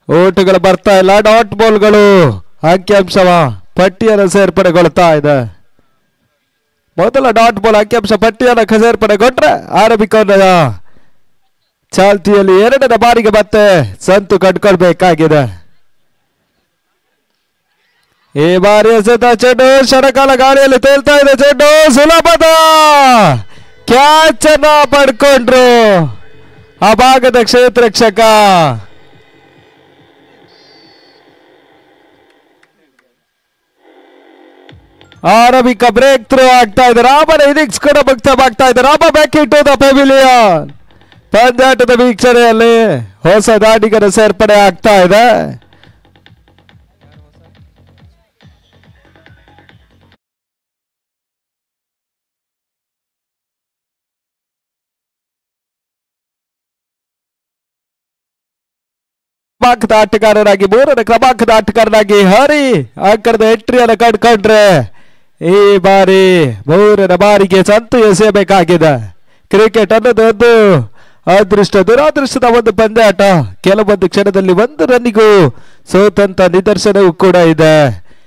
ಓಟುಗಳು ಬರ್ತಾ ಇಲ್ಲ ಡಾಟ್ ಬಾಲ್ಗಳು ಅಂಕಿಅಂಶವ ಪಟ್ಟಿಯನ್ನು ಸೇರ್ಪಡೆಗೊಳ್ತಾ ಇದೆ ಮೊದಲ ಡಾಟ್ ಬಾಲ್ ಅಂಕಿಅಂಶ ಪಟ್ಟಿಯನ್ನು ಸೇರ್ಪಡೆಗೊಂಡ್ರೆ ಆರಂಭಿಕೊಂಡ ಚಾಲ್ತಿಯಲ್ಲಿ ಎರಡನೇ ಬಾರಿಗೆ ಮತ್ತೆ ಸಂತು ಕಟ್ಕೊಳ್ಬೇಕಾಗಿದೆ ಈ ಬಾರಿ ಎಸೆತ ಚೆಂಡು ಕ್ಷಣಕಾಲ ಗಾಳಿಯಲ್ಲಿ ತೇಲ್ತಾ ಇದೆ ಚೆಂಡು ಸುಲಭದ ಕ್ಯಾಚ್ ಅನ್ನ ಪಡ್ಕೊಂಡ್ರು ಆ ಭಾಗದ ಕ್ಷೇತ್ರಕ್ಷಕ ಆರಂಭಿಕ ಬ್ರೇಕ್ ಥ್ರೂ ಆಗ್ತಾ ಇದೆ ರಾಮನ ಇನ್ನಿಂಗ್ಸ್ ಕೂಡ ಮುಕ್ತವಾಗ್ತಾ ಇದೆ Rama back to the pavilion ಪಂದ್ಯಾಟದ ವೀಕ್ಷಣೆಯಲ್ಲಿ ಹೊಸ ದಾಟಿಗರ ಸೇರ್ಪಡೆ ಆಗ್ತಾ ಇದೆ ಕ್ರಮಾಂಕದ ಆಟಗಾರರಾಗಿ ಮೂರನೇ ಕ್ರಮಾಂಕದ ಆಟಗಾರರಾಗಿ ಹರಿ ಅಂಕಣದ ಎಂಟ್ರಿಯನ್ನು ಕಂಡುಕೊಂಡ್ರೆ ಈ ಬಾರಿ ಮೂರನೇ ಬಾರಿಗೆ ಸಂತು ಎಸೆಯಬೇಕಾಗಿದೆ ಕ್ರಿಕೆಟ್ ಅನ್ನೋದು ಒಂದು ಅದೃಷ್ಟ ದುರಾದೃಷ್ಟದ ಒಂದು ಪಂದ್ಯಾಟ ಕೆಲವೊಂದು ಕ್ಷಣದಲ್ಲಿ ಒಂದು ರನ್ನಿಗೂ ಸೋತಂತ ನಿದರ್ಶನವೂ ಕೂಡ ಇದೆ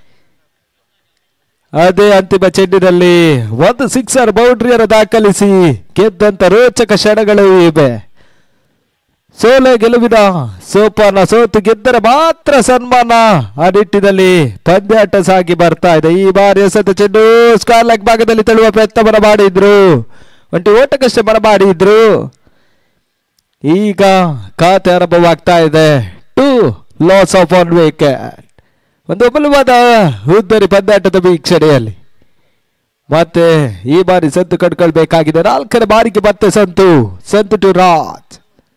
ಅದೇ ಅಂತಿಮ ಚೆಂಡಿನಲ್ಲಿ ಒಂದು ಸಿಕ್ಸರ್ ಬೌಂಡ್ರಿಯನ್ನು ದಾಖಲಿಸಿ ಗೆದ್ದಂತ ರೋಚಕ ಕ್ಷಣಗಳು ಇವೆ ಸೋಲೆ ಗೆಲುವಿನ ಸೋಪಾನ ಸೋತು ಗೆದ್ದರೆ ಮಾತ್ರ ಸನ್ಮಾನ ಆ ನಿಟ್ಟಿನಲ್ಲಿ ಪಂದ್ಯಾಟ ಸಾಗಿ ಬರ್ತಾ ಇದೆ ಈ ಬಾರಿ ಎಸೆತ ಚೆಂಡು ಸ್ಕಾರ್ ಲೆಗ್ ಭಾಗದಲ್ಲಿ ತಳ್ಳುವ ಪ್ರಯತ್ನವನ್ನು ಮಾಡಿದ್ರು ಒಂಟಿ ಓಟಕ್ಕಷ್ಟೇ ಮನ ಮಾಡಿದ್ರು ಈಗ ಖಾತೆ ಆರಂಭವಾಗ್ತಾ ಇದೆ two loss of one wicket ಒಂದು ಅಮೂಲ್ಯವಾದ ಉದ್ದರಿ ಪಂದ್ಯಾಟದ ವೀಕ್ಷಣೆಯಲ್ಲಿ ಮತ್ತೆ ಈ ಬಾರಿ ಸಂತು ಕಟ್ಕೊಳ್ಬೇಕಾಗಿದೆ ನಾಲ್ಕನೇ ಬಾರಿಗೆ ಮತ್ತೆ ಸಂತು ಸಂತು ಟು ರಾಜ್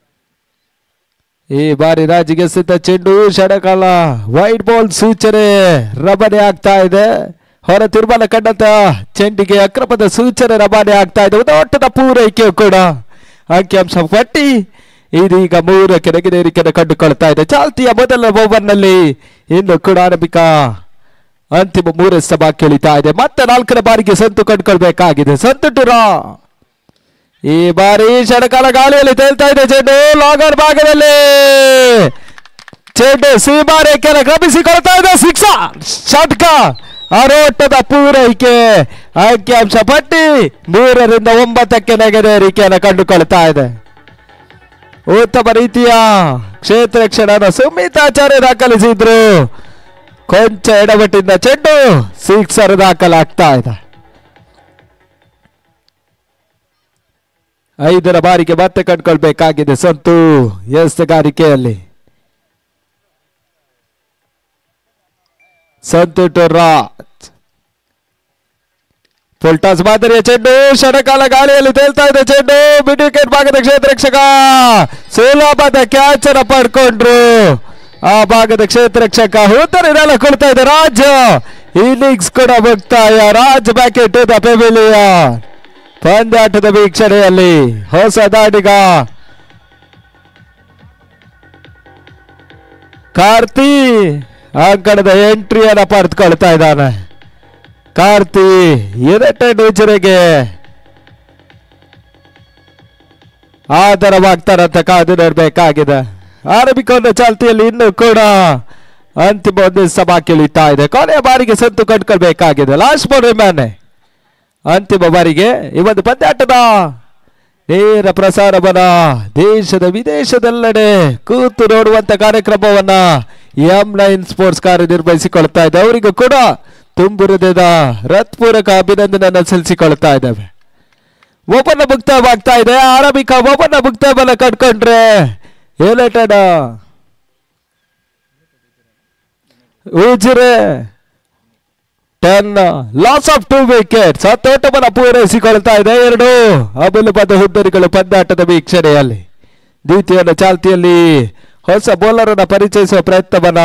ಈ ಬಾರಿ ರಾಜಿಗೆ ಸಿದ್ಧ ಚೆಂಡು ಷಡಕಾಲ ವೈಟ್ ಬಾಲ್ ಸೂಚನೆ ರವಾನೆ ಆಗ್ತಾ ಇದೆ ಹೊರ ತೀರ್ಮಾನ ಕಂಡಂತ ಚೆಂಡಿಗೆ ಅಕ್ರಮದ ಸೂಚನೆ ರವಾನೆ ಆಗ್ತಾ ಇದೆ ಒಂದು ಓಟದ ಪೂರೈಕೆ ಕೂಡ ಅಂಕಿಅಂಶ ಪಟ್ಟಿ ಇದೀಗ ಮೂರಕ್ಕೆ ನೆಗೆದೇರಿಕೆಯನ್ನು ಕಂಡುಕೊಳ್ತಾ ಇದೆ ಚಾಲ್ತಿಯ ಮೊದಲ ಓವರ್ನಲ್ಲಿ ಇನ್ನು ಕೂಡ ಆರಂಭಿಕ ಅಂತಿಮ ಮೂರೇ ಸಭಾ ಕೇಳಿತಾ ಇದೆ ಮತ್ತೆ ನಾಲ್ಕನೇ ಬಾರಿಗೆ ಸಂತು ಕಂಡುಕೊಳ್ಬೇಕಾಗಿದೆ ಸಂತು ಟು ರಾ ಈ ಬಾರಿ ಷಡಕಾಲ ಗಾಳಿಯಲ್ಲಿ ತೇಲ್ತಾ ಇದೆ ಚೆಂಡು ಲಾಗರ್ ಭಾಗದಲ್ಲಿ ಚೆಂಡು ಸೀಮಾ ರೇಖೆಯನ್ನು ಕ್ರಮಿಸಿಕೊಳ್ತಾ ಇದೆ ಸಿಕ್ಸ ಷಟ್ಕ ಆರೋಟದ ಪೂರೈಕೆ ಅಂಕಿಅಂಶ ಪಟ್ಟಿ ಮೂರರಿಂದ ಒಂಬತ್ತಕ್ಕೆ ನೆಗೆದೇರಿಕೆಯನ್ನು ಕಂಡುಕೊಳ್ತಾ ಇದೆ ಉತ್ತಮ ರೀತಿಯ ಕ್ಷೇತ್ರ ಕ್ಷಣನ ಸುಮಿತಾಚಾರ್ಯ ದಾಖಲಿಸಿದ್ರು ಕೊಂಚ ಎಡವಟ್ಟಿಂದ ಚೆಂಡು ಸಿಕ್ಸರ್ ದಾಖಲಾಗ್ತಾ ಇದೆ ಐದರ ಬಾರಿಗೆ ಮತ್ತೆ ಕಂಡುಕೊಳ್ಬೇಕಾಗಿದೆ ಸಂತು ಎಸ್ತಗಾರಿಕೆಯಲ್ಲಿ ಸಂತು ಟು ರಾಜ್ ಫುಲ್ಟಾಸ್ ಮಾದರಿಯ ಚೆಂಡು ಕ್ಷಣಕಾಲ ಗಾಳಿಯಲ್ಲಿ ತೇಲ್ತಾ ಇದೆ ಚೆಂಡು ಮಿಡ್ ವಿಕೆಟ್ ಭಾಗದ ಕ್ಷೇತ್ರ ರಕ್ಷಕ ಸುಲಭದ ಕ್ಯಾಚ್ ಅನ್ನ ಪಡ್ಕೊಂಡ್ರು ಆ ಭಾಗದ ಕ್ಷೇತ್ರ ರಕ್ಷಕ ಉತ್ತರನೆಲ್ಲ ಕೊಡ್ತಾ ಇದೆ ರಾಜ್ ಇನ್ನಿಂಗ್ಸ್ ಕೂಡ ಮುಕ್ತಾಯ Raj back to the pavilion ಪಂದ್ಯಾಟದ ವೀಕ್ಷಣೆಯಲ್ಲಿ ಹೊಸ ದಾಡಿಗ ಕಾರ್ತಿ ಅಂಕಣದ ಎಂಟ್ರಿಯನ್ನ ಪಡೆದುಕೊಳ್ತಾ ಇದ್ದಾನೆ ಕಾರ್ತಿ ಯುನೈಟೆಡ್ ಉಜಿರೆಗೆ ಆಧಾರವಾಗ್ತಾರಂತ ಕಾದು ನೋಡ್ಬೇಕಾಗಿದೆ ಆರಂಭಿಕೊಂಡ ಚಾಲ್ತಿಯಲ್ಲಿ ಇನ್ನೂ ಕೂಡ ಅಂತಿಮ ಒಂದು ಸಭಾ ಕೇಳಿತಾ ಇದೆ ಕೊನೆಯ ಬಾರಿಗೆ ಸಂತು ಕಂಡುಕೊಳ್ಬೇಕಾಗಿದೆ ಲಾಸ್ಟ್ ಬಾಲ್ ರಿಮ್ಯಾನೆ ಅಂತಿಮ ಬಾರಿಗೆ ಈ ಒಂದು ಪಂದ್ಯಾಟದ ನೇರ ಪ್ರಸಾರವನ್ನ ದೇಶದ ವಿದೇಶದೆಲ್ಲೆಡೆ ಕೂತು ನೋಡುವಂತ ಕಾರ್ಯಕ್ರಮವನ್ನ ಎಂ ನೈನ್ ಸ್ಪೋರ್ಟ್ಸ್ ಕಾರ್ಯನಿರ್ವಹಿಸಿಕೊಳ್ತಾ ಇದೆ ಅವರಿಗೂ ಕೂಡ ತುಂಬು ಹೃದಯದ ಹೃತ್ಪೂರ್ವಕ ಅಭಿನಂದನೆಯನ್ನು ಸಲ್ಲಿಸಿಕೊಳ್ತಾ ಇದ್ದಾವೆ ಒಬ್ಬನ ಮುಕ್ತವಾಗ್ತಾ ಇದೆ ಆರಂಭಿಕ ಒಬ್ಬನ ಮುಕ್ತವನ್ನ ಕಂಡ್ಕೊಂಡ್ರೆ united Ujire ten loss of two wickets ಹತ್ತೋಟವನ್ನು ಪೂರೈಸಿಕೊಳ್ತಾ ಇದೆ ಎರಡು ಅಮೂಲ್ಯವಾದ ಹುದ್ದರಿಗಳು ಪಂದ್ಯಾಟದ ವೀಕ್ಷಣೆಯಲ್ಲಿ ದ್ವಿತೀಯನ ಚಾಲ್ತಿಯಲ್ಲಿ ಹೊಸ ಬೌಲರ್ ಅನ್ನ ಪರಿಚಯಿಸುವ ಪ್ರಯತ್ನವನ್ನ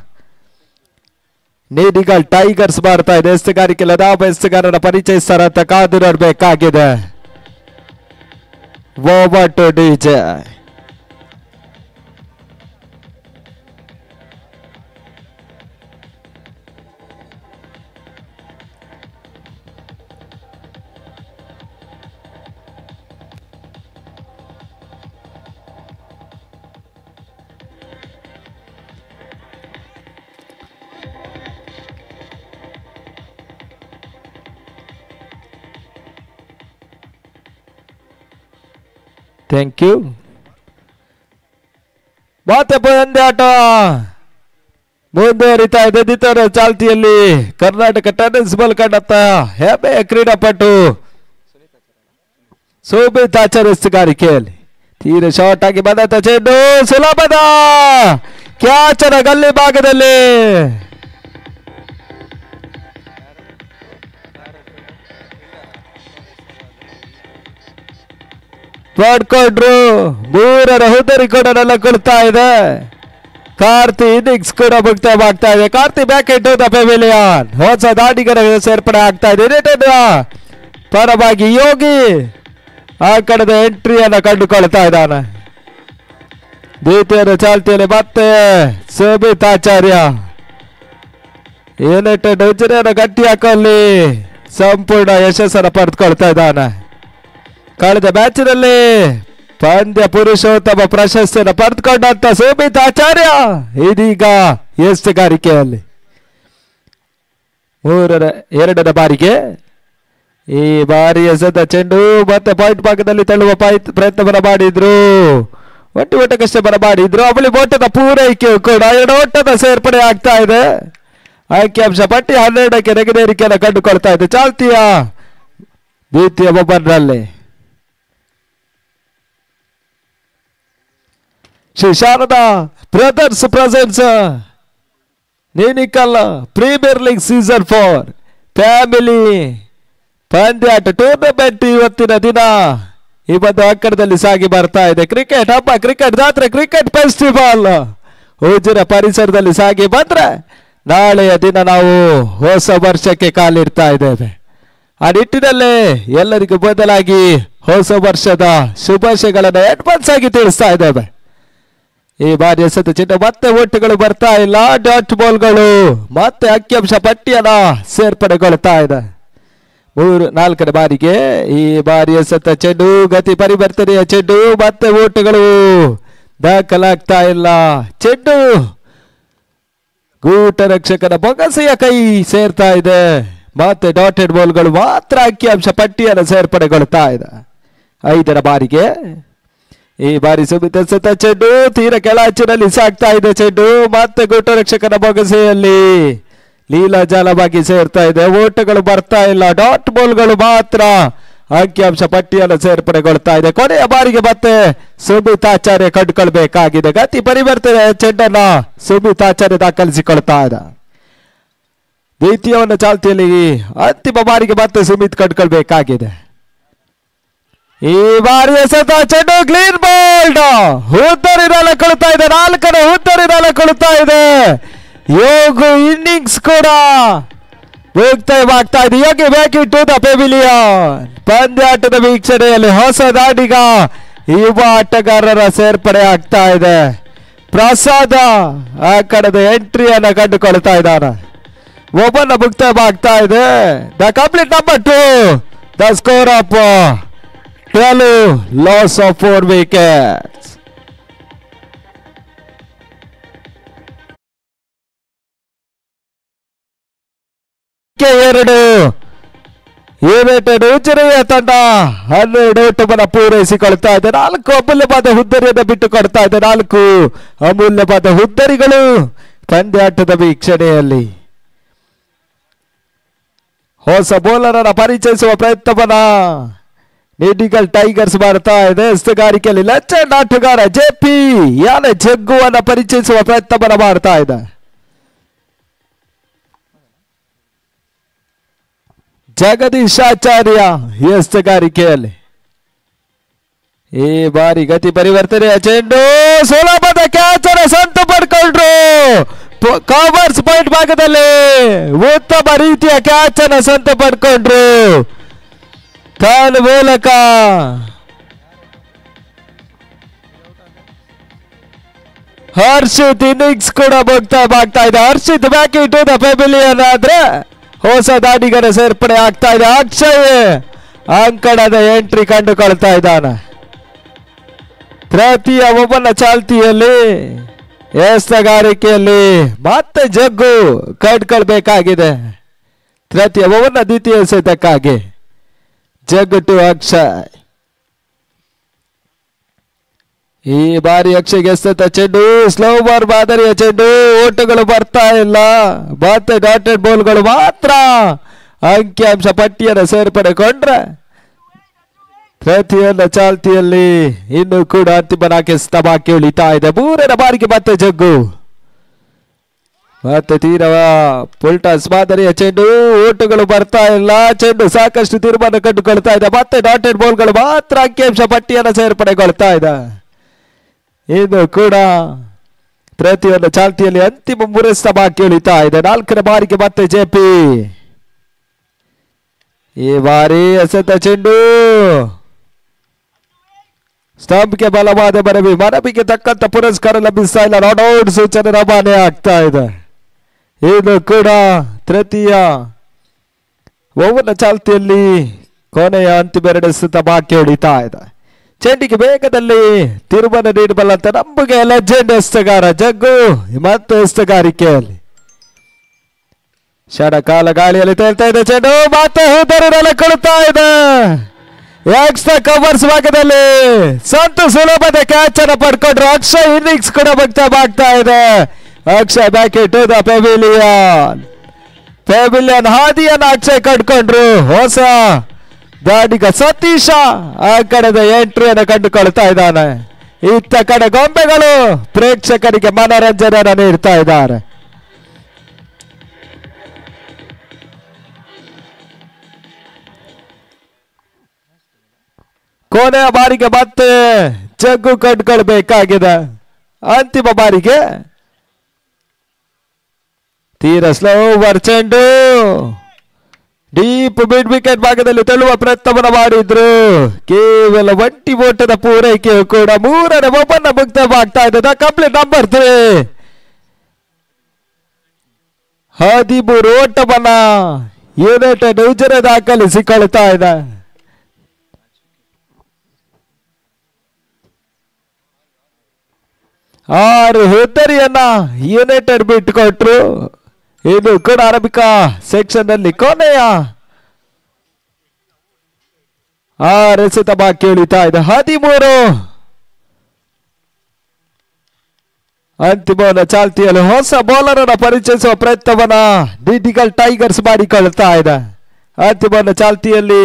ನೀಡಿಗಲ್ ಟೈಗರ್ಸ್ ಮಾಡ್ತಾ ಇದೆ ಎಸ್ತುಗಾರಿಕೆ ಲದಾಬ ಎಸ್ತುಗಾರನ ಪರಿಚಯಿಸ್ತಾರ ಅಂತ ಕಾದು ನೋಡ್ಬೇಕಾಗಿದೆ over to DJ thank you ಮತ್ತೆ ಪಂದ್ಯಾಟ ಮುಂದುವರಿತಾ ಇದೆ ದಿತರ ಚಾಲ್ತಿಯಲ್ಲಿ ಕರ್ನಾಟಕ ಟೆನ್ನಿಸ್ ಬಾಲ್ ಕಂಡತ್ತ ಹೆಮ್ಮೆಯ ಕ್ರೀಡಾಪಟು ಸೋಬಿತ್ ಆಚರಿಸುಗಾರಿಕೆಯಲ್ಲಿ ತೀರ ಶಾರ್ಟ್ ಆಗಿ ಬಂದಂತ ಚೆಂಡು ಸುಲಭದ ಕ್ಯಾಚನ ಗಲ್ಲಿ ಭಾಗದಲ್ಲಿ ಪಡ್ಕೊಂಡ್ರು ಮೂರರ ಹುದ್ದರಿ ಕೂಡ ನೆಲ ಕೊಡ್ತಾ ಇದೆ ಕಾರ್ತಿ ಇನ್ನಿಂಗ್ಸ್ ಕೂಡ ಮುಕ್ತಾಯವಾಗ್ತಾ ಇದೆ Karthi back into the pavilion ಹೊಸ ದಾಡಿಗರ ಸೇರ್ಪಡೆ ಆಗ್ತಾ ಇದೆ ಯುನೈಟೆಡ್ ಪರವಾಗಿ ಯೋಗಿ ಆ ಕಡೆದ ಎಂಟ್ರಿಯನ್ನು ಕಂಡುಕೊಳ್ತಾ ಇದ್ದಾನೆ ದ್ವಿತೀಯದ ಚಾಲ್ತಿಯಲ್ಲಿ ಮತ್ತೆ ಸೋಬಿತ್ ಆಚಾರ್ಯ ಯುನೈಟೆಡ್ ಉಜ್ಜನೆಯನ್ನು ಗಟ್ಟಿ ಹಾಕಲ್ಲಿ ಸಂಪೂರ್ಣ ಯಶಸ್ಸನ್ನು ಪಡೆದುಕೊಳ್ತಾ ಇದ್ದಾನೆ ಕಳೆದ ಮ್ಯಾಚಿನಲ್ಲಿ ಪಂದ್ಯ ಪುರುಷೋತ್ತಮ ಪ್ರಶಸ್ತಿಯನ್ನು ಪಡೆದುಕೊಂಡಂತ ಸೋಮಿತ್ ಆಚಾರ್ಯ ಇದೀಗ ಎಸ್ತುಗಾರಿಕೆಯಲ್ಲಿ ಮೂರರ ಎರಡರ ಬಾರಿಗೆ ಈ ಬಾರಿ ಎಸೆದ ಚೆಂಡು ಮತ್ತೆ ಪಾಯಿಂಟ್ ಭಾಗದಲ್ಲಿ ತಳ್ಳುವ ಪಾಯಿಂಟ್ ಪ್ರಯತ್ನವನ್ನ ಮಾಡಿದ್ರು ಒಟ್ಟು ಒಟ್ಟು ಕಷ್ಟವನ್ನ ಮಾಡಿದ್ರು ಅವಳಿ ಓಟದ ಪೂರೈಕೆ ಕೂಡ ಎರಡು ಓಟದ ಸೇರ್ಪಡೆ ಆಗ್ತಾ ಇದೆ ಅಂಕಿಅಂಶ ಪಟ್ಟಿ ಹನ್ನೆರಡಕ್ಕೆ ನೆಗೆದೇರಿಕೆಯನ್ನು ಕಂಡುಕೊಳ್ತಾ ಇದೆ ಚಾಲ್ತಿಯ ದ್ವಿತೀಯ ಒಬ್ಬರಲ್ಲಿ ಶ್ರೀ ಶಾರದಾ ಬ್ರದರ್ಸ್ ಪ್ರೆಸೆನ್ಸ್ ನೀನಿಕಲ್ಲ premier league season four family ಪಂದ್ಯಾಟ ಟೂರ್ನಮೆಂಟ್ ಇವತ್ತಿನ ದಿನ ಈ ಒಂದು ಅಕ್ಕಡದಲ್ಲಿ ಸಾಗಿ ಬರ್ತಾ ಇದೆ ಕ್ರಿಕೆಟ್ ಹಬ್ಬ ಕ್ರಿಕೆಟ್ ಜಾತ್ರೆ ಕ್ರಿಕೆಟ್ ಫೆಸ್ಟಿವಲ್ ಹುಜುರ ಪರಿಸರದಲ್ಲಿ ಸಾಗಿ ಬಂದ್ರೆ ನಾಳೆಯ ದಿನ ನಾವು ಹೊಸ ವರ್ಷಕ್ಕೆ ಕಾಲಿಡ್ತಾ ಇದ್ದೇವೆ ಆ ನಿಟ್ಟಿನಲ್ಲೇ ಎಲ್ಲರಿಗೂ ಬದಲಾಗಿ ಹೊಸ ವರ್ಷದ ಶುಭಾಶಯಗಳನ್ನು ಅಡ್ವಾನ್ಸ್ ಆಗಿ ತಿಳಿಸ್ತಾ ಇದ್ದೇವೆ ಈ ಬಾರಿ ಎಸೆದ ಚಿನ್ನ ಮತ್ತೆ ಒಟ್ಟುಗಳು ಬರ್ತಾ ಇಲ್ಲ ಡಾಟ್ ಬಾಲ್ಗಳು ಮತ್ತೆ ಅಂಕಿಅಂಶ ಪಟ್ಟಿಯನ್ನ ಸೇರ್ಪಡೆಗೊಳ್ತಾ ಇದೆ ಮೂರು ನಾಲ್ಕನೇ ಬಾರಿಗೆ ಈ ಬಾರಿ ಎಸೆತ ಚೆಂಡು ಗತಿ ಪರಿವರ್ತನೆಯ ಚೆಂಡು ಮತ್ತೆ ಓಟುಗಳು ದಾಖಲಾಗ್ತಾ ಇಲ್ಲ ಚೆಂಡು ಗೂಟ ರಕ್ಷಕನ ಬೊಗಸೆಯ ಕೈ ಸೇರ್ತಾ ಇದೆ ಮತ್ತೆ ಡಾಟೆಡ್ ಬಾಲ್ಗಳು ಮಾತ್ರ ಅಂಕಿಅಂಶ ಪಟ್ಟಿಯನ್ನು ಸೇರ್ಪಡೆಗೊಳ್ತಾ ಇದೆ ಐದರ ಬಾರಿಗೆ ಈ ಬಾರಿ ಸುಮಿತ ಸತ ಚೆಂಡು ತೀರ ಕೆಳಾಚಿನಲ್ಲಿ ಸಾಕ್ತಾ ಇದೆ ಚೆಂಡು ಮತ್ತೆ ಗೂಟ ರಕ್ಷಕನ ಬೊಗಸೆಯಲ್ಲಿ ಲೀಲಾಜಾಲವಾಗಿ ಸೇರ್ತಾ ಇದೆ ಓಟಗಳು ಬರ್ತಾ ಇಲ್ಲ ಡಾಟ್ ಬಾಲ್ಗಳು ಮಾತ್ರ ಅಂಕಿಅಂಶ ಪಟ್ಟಿಯನ್ನು ಸೇರ್ಪಡೆಗೊಳ್ತಾ ಇದೆ ಕೊನೆಯ ಬಾರಿಗೆ ಮತ್ತೆ ಸುಮಿತ್ ಆಚಾರ್ಯ ಕಂಡುಕೊಳ್ಬೇಕಾಗಿದೆ ಗತಿ ಪರಿವರ್ತನೆ ಚೆಂಡನ್ನ ಸುಮಿತ್ ಆಚಾರ್ಯ ದಾಖಲಿಸಿಕೊಳ್ತಾ ಇದೆ ದ್ವಿತೀಯವನ್ನು ಚಾಲ್ತಿಯಲ್ಲಿ ಅಂತಿಮ ಬಾರಿಗೆ ಮತ್ತೆ ಸುಮಿತ್ ಕಂಡುಕೊಳ್ಬೇಕಾಗಿದೆ ಈ ಬಾರಿ ಎಸೆತ ಚೆಂಡು ಕ್ಲೀನ್ ಬೋಲ್ಡ್ ಹುದ್ದರಿ ನೆಲ ಕೊಳ್ತಾ ಇದೆ ನಾಲ್ಕನೇ ಹುದ್ದರಿ ನೆಲ ಕೊಳ್ತಾ ಇದೆ ಯೋಗು ಇನ್ನಿಂಗ್ಸ್ ಕೂಡ ಮುಕ್ತಾಯವಾಗ್ತಾ ಇದೆ Yogi back to the pavilion ಪಂದ್ಯಾಟದ ವೀಕ್ಷಣೆಯಲ್ಲಿ ಹೊಸ ದಾಡಿಗ ಯುವ ಆಟಗಾರರ ಸೇರ್ಪಡೆ ಆಗ್ತಾ ಇದೆ ಪ್ರಸಾದ ಆ ಕಡೆದ ಎಂಟ್ರಿಯನ್ನ ಕಂಡುಕೊಳ್ತಾ ಇದ್ದಾನೆ ಒಬ್ಬನ ಮುಕ್ತಾಯವಾಗ್ತಾ ಇದೆ the complete number two the score of twelve loss of four wickets ಎರಡು ಯುನೈಟೆಡ್ ಉಜಿರೆಯ ತಂಡ ಹನ್ನೆರಡು ಓಟವನ್ನು ಪೂರೈಸಿಕೊಳ್ತಾ ಇದೆ ನಾಲ್ಕು ಅಮೂಲ್ಯವಾದ ಹುದ್ದರಿಯನ್ನು ಬಿಟ್ಟು ಕೊಡ್ತಾ ಇದೆ ನಾಲ್ಕು ಅಮೂಲ್ಯವಾದ ಹುದ್ದರಿಗಳು ಪಂದ್ಯಾಟದ ವೀಕ್ಷಣೆಯಲ್ಲಿ ಹೊಸ ಬೌಲರನ್ನ ಪರಿಚಯಿಸುವ ಪ್ರಯತ್ನವನ್ನ ನಿಡಿಗಲ್ ಟೈಗರ್ಸ್ ಮಾಡ್ತಾ ಇದೆ ಎಸ್ತುಗಾರಿಕೆಯಲ್ಲಿ ಲೆಜೆಂಡ್ ಆಟಗಾರ ಜೆ ಪಿ ಯಾನೆ ಜಗ್ಗುವನ್ನ ಪರಿಚಯಿಸುವ ಪ್ರಯತ್ನವನ್ನ ಮಾಡ್ತಾ ಇದೆ ಜಗದೀಶ್ ಆಚಾರ್ಯ ಎಸ್ತುಗಾರಿಕೆಯಲ್ಲಿ ಈ ಬಾರಿ ಗತಿ ಪರಿವರ್ತನೆಯ ಚೆಂಡು ಸುಲಭದ ಕ್ಯಾಚರ ಸಂತು ಪಡ್ಕೊಂಡ್ರು ಕಾಮರ್ಸ್ ಪಾಯಿಂಟ್ ಭಾಗದಲ್ಲಿ ಉತ್ತಮ ರೀತಿಯ ಕ್ಯಾಚ್ ಅನ್ನ ಸಂತು ಪಡ್ಕೊಂಡ್ರು ಕಾಲು ಮೂಲಕ ಹರ್ಷಿತ್ ಇನ್ನಿಂಗ್ಸ್ ಕೂಡ ಮುಕ್ತಾಯವಾಗ್ತಾ ಇದೆ Harshith back to the pavilion ಆದ್ರೆ ಹೊಸ ದಾಡಿಗರ ಸೇರ್ಪಡೆ ಆಗ್ತಾ ಇದೆ ಅಕ್ಷಯ್ ಅಂಕಣದ ಎಂಟ್ರಿ ಕಂಡುಕೊಳ್ತಾ ಇದ್ದಾನೆ ತೃತೀಯ ಒಬ್ಬನ ಚಾಲ್ತಿಯಲ್ಲಿ ಎಸ್ತಗಾರಿಕೆಯಲ್ಲಿ ಮತ್ತೆ ಜಗ್ಗು ಕಂಡುಕೊಳ್ಬೇಕಾಗಿದೆ ತೃತೀಯ ಒಬ್ಬನ ದ್ವಿತೀಯ ಎಸೆತಕ್ಕಾಗಿ ಜಗ್ಗು ಟು ಅಕ್ಷಯ್ ಈ ಬಾರಿ ಯಕ್ಷಗೆ ಎಸೆತ ಚೆಂಡು ಸ್ಲೋ ಬಾರ್ ಮಾದರಿಯ ಚೆಂಡು ಓಟಗಳು ಬರ್ತಾ ಇಲ್ಲ ಮತ್ತೆ ಡಾಟೆಡ್ ಬಾಲ್ಗಳು ಮಾತ್ರ ಅಂಕಿಅಂಶ ಪಟ್ಟಿಯನ್ನು ಸೇರ್ಪಡೆಗೊಂಡ್ರೆ ಪ್ರತಿಯೊಂದು ಚಾಲ್ತಿಯಲ್ಲಿ ಇನ್ನು ಕೂಡ ಅಂತಿಮ ನಾಲ್ಕು ಬಾಕಿ ಉಳಿತಾ ಇದೆ ಮೂರನೇ ಬಾರಿಗೆ ಮತ್ತೆ ಜಗ್ಗು ಮತ್ತೆ ತೀರವ ಪುಲ್ಟಾಸ್ ಮಾದರಿಯ ಚೆಂಡು ಓಟುಗಳು ಬರ್ತಾ ಇಲ್ಲ ಚೆಂಡು ಸಾಕಷ್ಟು ತೀರ್ಮಾನ ಕಂಡುಕೊಳ್ತಾ ಇದೆ ಮತ್ತೆ ಡಾಟೆಡ್ ಬಾಲ್ಗಳು ಮಾತ್ರ ಅಂಕಿಅಂಶ ಪಟ್ಟಿಯನ್ನು ಸೇರ್ಪಡೆಗೊಳ್ತಾ ಇದೆ ಇದು ಕೂಡ ಪ್ರತಿಯೊಂದು ಚಾಲ್ತಿಯಲ್ಲಿ ಅಂತಿಮ ಮೂರಸ್ತ ಬಾಕಿ ಉಳಿತಾ ಇದೆ ನಾಲ್ಕನೇ ಬಾರಿಗೆ ಮತ್ತೆ ಜೆಪಿ ಈ ಬಾರಿ ಎಸೆತ ಚೆಂಡು ಸ್ಟಂಪ್ಗೆ ಬಲವಾದ ಮನವಿ ಮನವಿಗೆ ತಕ್ಕಂತ ಪುರಸ್ಕಾರ ಲಭಿಸ್ತಾ ಇಲ್ಲ ನಾಟ್ ಔಟ್ ಸೂಚನೆ ರವಾನೆ ಆಗ್ತಾ ಇದೆ ಇದು ಕೂಡ ತೃತೀಯ ಒವ್ವನ ಚಾಲ್ತಿಯಲ್ಲಿ ಕೊನೆಯ ಅಂತಿಮ ಎರಡು ಸುತ್ತ ಬಾಕಿ ಉಳಿತಾ ಇದೆ ಚೆಂಡಿಗೆ ವೇಗದಲ್ಲಿ ತೀರ್ಮಾನ ನೀಡಬಲ್ಲಂತ ನಮಗೆ ಲೆಜೆಂಡ್ ಎಸ್ತಗಾರ ಜಗ್ಗು ಮತ್ತು ಎಸ್ತಗಾರಿಕೆಯಲ್ಲಿ ಕ್ಷಣ ಕಾಲ ಗಾಳಿಯಲ್ಲಿ ತೇಲ್ತಾ ಇದೆ ಚೆಂಡು ಮತ್ತೆ ಹೂದರಿನಲ್ಲಿ ಕೊಡ್ತಾ ಇದೆ ಎಕ್ಸ್ಟ್ರಾ ಕವರ್ಸ್ ಭಾಗದಲ್ಲಿ ಸಂತು ಸುಲಭದ ಕ್ಯಾಚ್ ಅನ್ನು ಪಡ್ಕೊಂಡ್ರು ಅಕ್ಷಯ್ ಇನ್ನಿಂಗ್ಸ್ ಕೂಡ ಮುಕ್ತವಾಗ್ತಾ ಇದೆ Akshay back to the pavilion pavilion ಹಾದಿಯನ್ನು ಅಕ್ಷಯ್ ಕಟ್ಕೊಂಡ್ರು ಹೊಸ ದಾಡಿಗ ಸತೀಶ ಆ ಕಡೆದ ಎಂಟ್ರಿಯನ್ನು ಕಂಡುಕೊಳ್ತಾ ಇದ್ದಾನೆ ಇತ್ತ ಕಡೆ ಗೊಂಬೆಗಳು ಪ್ರೇಕ್ಷಕರಿಗೆ ಮನೋರಂಜನೆಯನ್ನು ನೀಡ್ತಾ ಇದ್ದಾರೆ ಕೊನೆಯ ಬಾರಿಗೆ ಮತ್ತೆ ಜಗ್ಗು ಕಂಡುಕೊಳ್ಬೇಕಾಗಿದೆ ಅಂತಿಮ ಬಾರಿಗೆ ತೀರ ಸ್ಲೋ ಓವರ್ ಚೆಂಡು ಡೀಪ್ ಮಿಡ್ ವಿಕೆಟ್ ಭಾಗದಲ್ಲಿ ತಳ್ಳುವ ಪ್ರಯತ್ನವನ್ನು ಮಾಡಿದ್ರು ಕೇವಲ ಒಂಟಿ ಓಟದ ಪೂರೈಕೆಯು ಕೂಡ ಮೂರನೇ ಒಬ್ಬನ ಮುಕ್ತವಾಗ್ತಾ ಇದೆ ಕಂಪ್ಲೀಟ್ ನಂಬರ್ ತ್ರೀ ಹದಿಮೂರು ಓಟವನ್ನ ಯುನೈಟೆಡ್ ಉಜರ ದಾಖಲಿಸಿಕೊಳ್ತಾ ಇದೆ ಆರು ಹುದ್ದರಿಯನ್ನ ಯುನೈಟೆಡ್ ಬಿಟ್ಟುಕೊಟ್ರು ಇದು ಕೂಡ ಅರಬಿಕಾ ಸೆಕ್ಷನ್ ನಲ್ಲಿ ಕೊನೆಯ ಆರು ಎಸೆತ ಬಾಕಿ ಉಳಿತಾ ಇದೆ ಹದಿಮೂರು ಅಂತಿಮವನ್ನ ಚಾಲ್ತಿಯಲ್ಲಿ ಹೊಸ ಬೌಲರ್ ಅನ್ನ ಪರಿಚಯಿಸುವ ಪ್ರಯತ್ನವನ್ನ ಡಿಟಿಕಲ್ ಟೈಗರ್ಸ್ ಮಾಡಿಕೊಳ್ತಾ ಇದೆ ಅಂತಿಮವನ್ನ ಚಾಲ್ತಿಯಲ್ಲಿ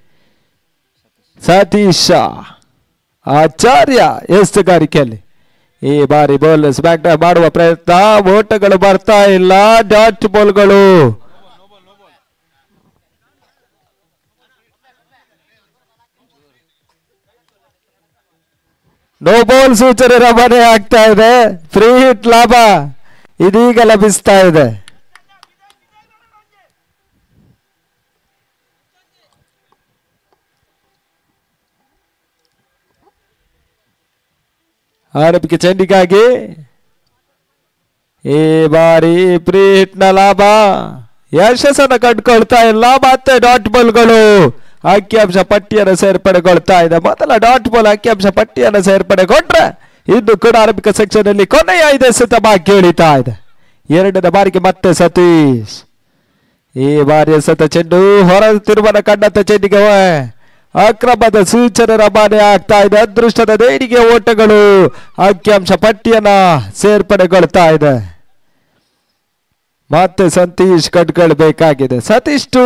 ಸತೀಶ ಆಚಾರ್ಯ ಎಸ್ತುಗಾರಿಕೆಯಲ್ಲಿ ಈ ಬಾರಿ ಬೌಲರ್ಸ್ ಬ್ಯಾಕ್ ಮಾಡುವ ಪ್ರಯತ್ನ ಓಟಗಳು ಬರ್ತಾ ಇಲ್ಲ ಡಾಟ್ ಬಾಲ್ಗಳು ನೋ ಬಾಲ್ ಸೂಚನೆ ರವಾನೆ ಆಗ್ತಾ ಇದೆ ಫ್ರೀ ಹಿಟ್ ಲಾಭ ಇದೀಗ ಲಭಿಸ್ತಾ ಇದೆ ಆರಂಭಿಕ ಚೆಂಡಿಗಾಗಿ ಈ ಬಾರಿ ಫ್ರೀ ಹಿಟ್ ನ ಲಾಭ ಯಶಸ್ಸನ್ನು ಕಂಡುಕೊಳ್ತಾ ಇಲ್ಲ ಮತ್ತೆ ಡಾಟ್ ಬಾಲ್ಗಳು ಅಂಕಿಅಂಶ ಪಟ್ಟಿಯನ್ನು ಸೇರ್ಪಡೆಗೊಳ್ತಾ ಇದೆ ಮೊದಲ ಡಾಟ್ ಬಾಲ್ ಅಂಕಿಅಂಶ ಪಟ್ಟಿಯನ್ನು ಸೇರ್ಪಡೆಗೊಂಡ್ರೆ ಇನ್ನು ಕೂಡ ಆರಂಭಿಕ ಸೆಕ್ಷನ್ ಅಲ್ಲಿ ಕೊನೆಯ ಐದು ಎಸೆತ ಬಾಕಿ ಉಳಿತಾ ಇದೆ ಎರಡನೇ ಬಾರಿಗೆ ಮತ್ತೆ ಸತೀಶ್ ಈ ಬಾರಿ ಎಸೆತ ಚೆಂಡು ಹೊರ ತಿರುವನ ಕಂಡಂತ ಚೆಂಡಿಗೆ ಅಕ್ರಮದ ಸೂಚನೆ ರವಾನೆ ಆಗ್ತಾ ಇದೆ ಅದೃಷ್ಟದ ದೇಣಿಗೆ ಓಟಗಳು ಅಂಕಿಅಂಶ ಪಟ್ಟಿಯನ್ನ ಸೇರ್ಪಡೆಗೊಳ್ತಾ ಇದೆ ಮತ್ತೆ ಸತೀಶ್ ಕಟ್ಕೊಳ್ಬೇಕಾಗಿದೆ ಸತೀಶ್ ಟು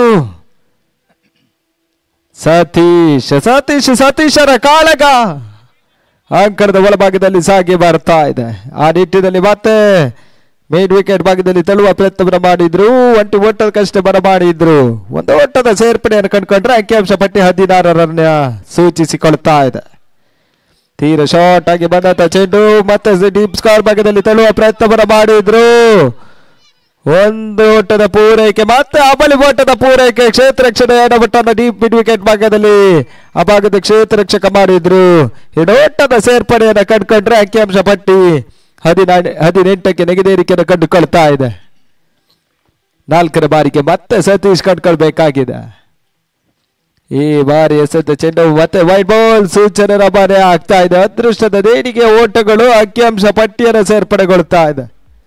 ಸತೀಶ್ ಸತೀಶ್ ಸತೀಶರ ಕಾಳಗ ಅಂಕಣದ ಒಳಭಾಗದಲ್ಲಿ ಸಾಗಿ ಬರ್ತಾ ಇದೆ ಆ ನಿಟ್ಟಿನಲ್ಲಿ ಮತ್ತೆ ಮೇನ್ ವಿಕೆಟ್ ಭಾಗದಲ್ಲಿ ತಳ್ಳುವ ಪ್ರಯತ್ನವನ್ನು ಮಾಡಿದ್ರು ಒಂಟಿ ಓಟದ ಕಷ್ಟ ಬರ ಮಾಡಿದ್ರು ಒಂದು ಓಟದ ಸೇರ್ಪಡೆಯನ್ನು ಕಂಡುಕೊಂಡ್ರೆ ಅಂಕಿಅಂಶ ಪಟ್ಟಿ ಹದಿನಾರರನ್ನ ಸೂಚಿಸಿಕೊಳ್ತಾ ಇದೆ ತೀರ ಶಾರ್ಟ್ ಆಗಿ ಬಂದಂತ ಚೆಂಡು ಮತ್ತೆ ಡೀಪ್ ಸ್ಕಾರ್ ಭಾಗದಲ್ಲಿ ತಳ್ಳುವ ಪ್ರಯತ್ನವನ್ನು ಮಾಡಿದ್ರು ಒಂದು ಓಟದ ಪೂರೈಕೆ ಮತ್ತೆ ಅಮಲಿ ಓಟದ ಪೂರೈಕೆ ಕ್ಷೇತ್ರ ರಕ್ಷಣೆ ಎಡಬಟ್ಟನ್ನು ಡೀಪ್ ಮಿಡ್ ವಿಕೆಟ್ ಭಾಗದಲ್ಲಿ ಆ ಭಾಗದ ಕ್ಷೇತ್ರ ರಕ್ಷಕ ಮಾಡಿದ್ರು ಓಟದ ಸೇರ್ಪಡೆಯನ್ನು ಕಂಡುಕೊಂಡ್ರೆ ಅಂಕಿಅಂಶ ಪಟ್ಟಿ ಹದಿನಾರು ಹದಿನೆಂಟಕ್ಕೆ ನೆಗೆದೇರಿಕೆಯನ್ನು ಕಂಡುಕೊಳ್ತಾ ಇದೆ ನಾಲ್ಕನೇ ಬಾರಿಗೆ ಮತ್ತೆ ಸತೀಶ್ ಕಂಡುಕೊಳ್ಬೇಕಾಗಿದೆ ಈ ಬಾರಿ ಎಸೆದ ಚೆಂಡು ಮತ್ತೆ ವೈಟ್ ಬಾಲ್ ಸೂಚನೆ ರವಾನೆ ಆಗ್ತಾ ಇದೆ ಅದೃಷ್ಟದ ದೇಣಿಗೆ ಓಟಗಳು ಅಂಕಿಅಂಶ ಪಟ್ಟಿಯನ್ನು ಸೇರ್ಪಡೆಗೊಳ್ತಾ ಇದೆ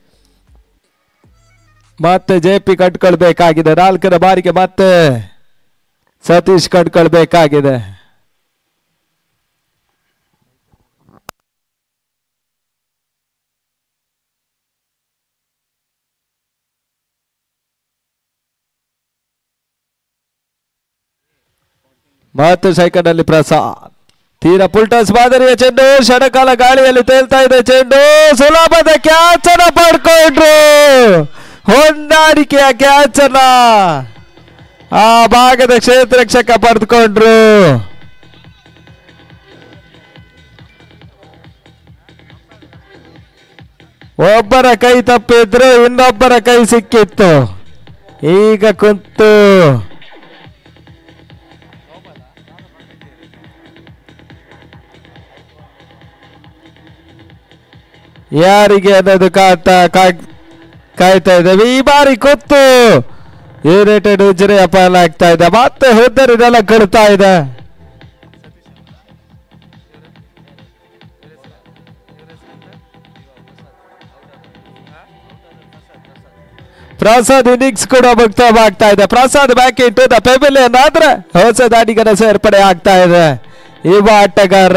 ಮತ್ತೆ ಜೆ ಪಿ ಕಟ್ಕೊಳ್ಬೇಕಾಗಿದೆ ನಾಲ್ಕನೇ ಬಾರಿಗೆ ಮತ್ತೆ ಸತೀಶ್ ಕಟ್ಕೊಳ್ಬೇಕಾಗಿದೆ ಮತ್ತು ಸೆಕೆಂಡ್ ಅಲ್ಲಿ ಪ್ರಸಾದ್ ತೀರಾ ಪುಲ್ಟಾಸ್ ಮಾದರಿಯ ಚೆಂಡು ಷಡಕಾಲ ಗಾಳಿಯಲ್ಲಿ ತೇಲ್ತಾ ಇದೆ ಚೆಂಡು ಸುಲಭದ ಕ್ಯಾಚ್ ಅನ್ನ ಪಡ್ಕೊಂಡ್ರು ಹೊಂದಾಣಿಕೆಯ ಕ್ಯಾಚ್ ಅನ್ನ ಆ ಭಾಗದ ಕ್ಷೇತ್ರ ರಕ್ಷಕ ಪಡೆದುಕೊಂಡ್ರು ಒಬ್ಬರ ಕೈ ತಪ್ಪಿದ್ರು ಇನ್ನೊಬ್ಬರ ಕೈ ಸಿಕ್ಕಿತ್ತು ಈಗ ಕುಂತು ಯಾರಿಗೆ ಅನ್ನೋದು ಕಾಯ್ತಾ ಕಾಯ್- ಕಾಯ್ತಾ ಇದ್ದೇವೆ ಈ ಬಾರಿ ಕುತ್ತು ಯುನೈಟೆಡ್ ಉಜ್ರೆ ಅಪಾಯ ಆಗ್ತಾ ಇದೆ ಮತ್ತೆ ಹುದ್ದರಿನೆಲ್ಲ ಕಳ್ತಾ ಇದೆ ಪ್ರಸಾದ್ ಇನ್ನಿಂಗ್ಸ್ ಕೂಡ ಮುಕ್ತವಾಗ್ತಾ ಇದೆ Prasad back into the pavilion ಆದ್ರೆ ಹೊಸ ದಾಡಿಗರ ಸೇರ್ಪಡೆ ಆಗ್ತಾ ಇದೆ ಯುವ ಆಟಗಾರ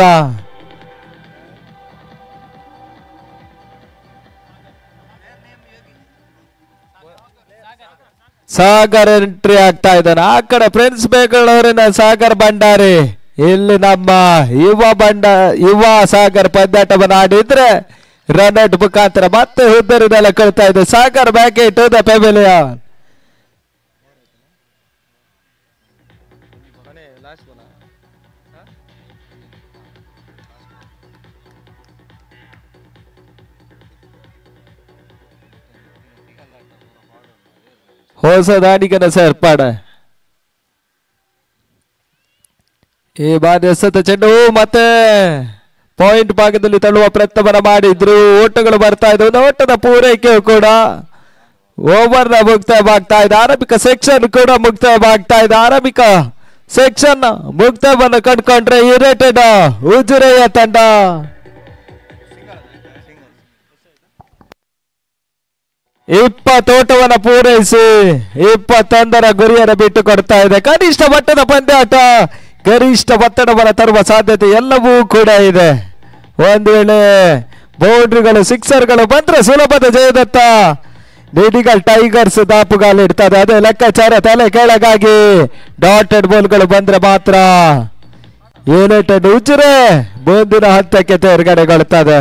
ಸಾಗರ್ ಎಂಟ್ರಿ ಆಗ್ತಾ ಇದ್ದಾನೆ ಆ ಕಡೆ ಫ್ರೆಂಡ್ಸ್ ಬೆಂಗಳೂರಿನ ಸಾಗರ್ ಭಂಡಾರಿ ಇಲ್ಲಿ ನಮ್ಮ ಯುವ ಬಂಡ ಯುವ ಸಾಗರ್ ಪಂದ್ಯಾಟವನ್ನು ಆಡಿದ್ರೆ ರನ್ ಔಟ್ ಮುಖಾಂತರ ಮತ್ತೆ ಹುದ್ದರಿನೆಲ್ಲ ಕಳ್ತಾ ಇದೆ Sagar back to the pavilion ಹೊಸ ದಾಡಿಗನ ಸೇರ್ಪಾಡೆ ಈ ಬಾರಿ ಎಸೆತ ಚೆಂಡು ಮತ್ತೆ ಪಾಯಿಂಟ್ ಭಾಗದಲ್ಲಿ ತಳ್ಳುವ ಪ್ರಯತ್ನವನ್ನ ಮಾಡಿದ್ರು ಓಟಗಳು ಬರ್ತಾ ಇದ್ವು ಒಂದು ಓಟದ ಪೂರೈಕೆಯು ಕೂಡ ಓವರ್ ನ ಮುಕ್ತಾಯವಾಗ್ತಾ ಇದೆ ಆರಂಭಿಕ ಸೆಕ್ಷನ್ ಕೂಡ ಮುಕ್ತಾಯವಾಗ್ತಾ ಇದೆ ಆರಂಭಿಕ ಸೆಕ್ಷನ್ ಮುಕ್ತಾಯವನ್ನು ಕಂಡುಕೊಂಡ್ರೆ ಯುನೈಟೆಡ್ ಉಜಿರೆಯ ತಂಡ ಇಪ್ಪತ್ತೋಟವನ್ನ ಪೂರೈಸಿ ಇಪ್ಪತ್ತೊಂದರ ಗುರಿಯನ್ನು ಬಿಟ್ಟು ಕೊಡ್ತಾ ಇದೆ ಕನಿಷ್ಠ ಮಟ್ಟದ ಪಂದ್ಯಾಟ ಗರಿಷ್ಠ ಒತ್ತಡವನ್ನು ತರುವ ಸಾಧ್ಯತೆ ಎಲ್ಲವೂ ಕೂಡ ಇದೆ ಒಂದು ವೇಳೆ ಬೌಂಡ್ರಿಗಳು ಸಿಕ್ಸರ್ಗಳು ಬಂದ್ರೆ ಸುಲಭದ ಜಯದತ್ತ ನಿಡಿಗಲ್ ಟೈಗರ್ಸ್ ದಾಪುಗಾಲಿಡ್ತದೆ ಅದೇ ಲೆಕ್ಕಾಚಾರ ತಲೆ ಕೆಳಗಾಗಿ ಡಾಟೆಡ್ ಬಾಲ್ಗಳು ಬಂದ್ರೆ ಮಾತ್ರ ಯುನೈಟೆಡ್ ಉಜ್ರೆ ಮುಂದಿನ ಹಂತಕ್ಕೆ ತೇರ್ಗಡೆಗೊಳ್ತದೆ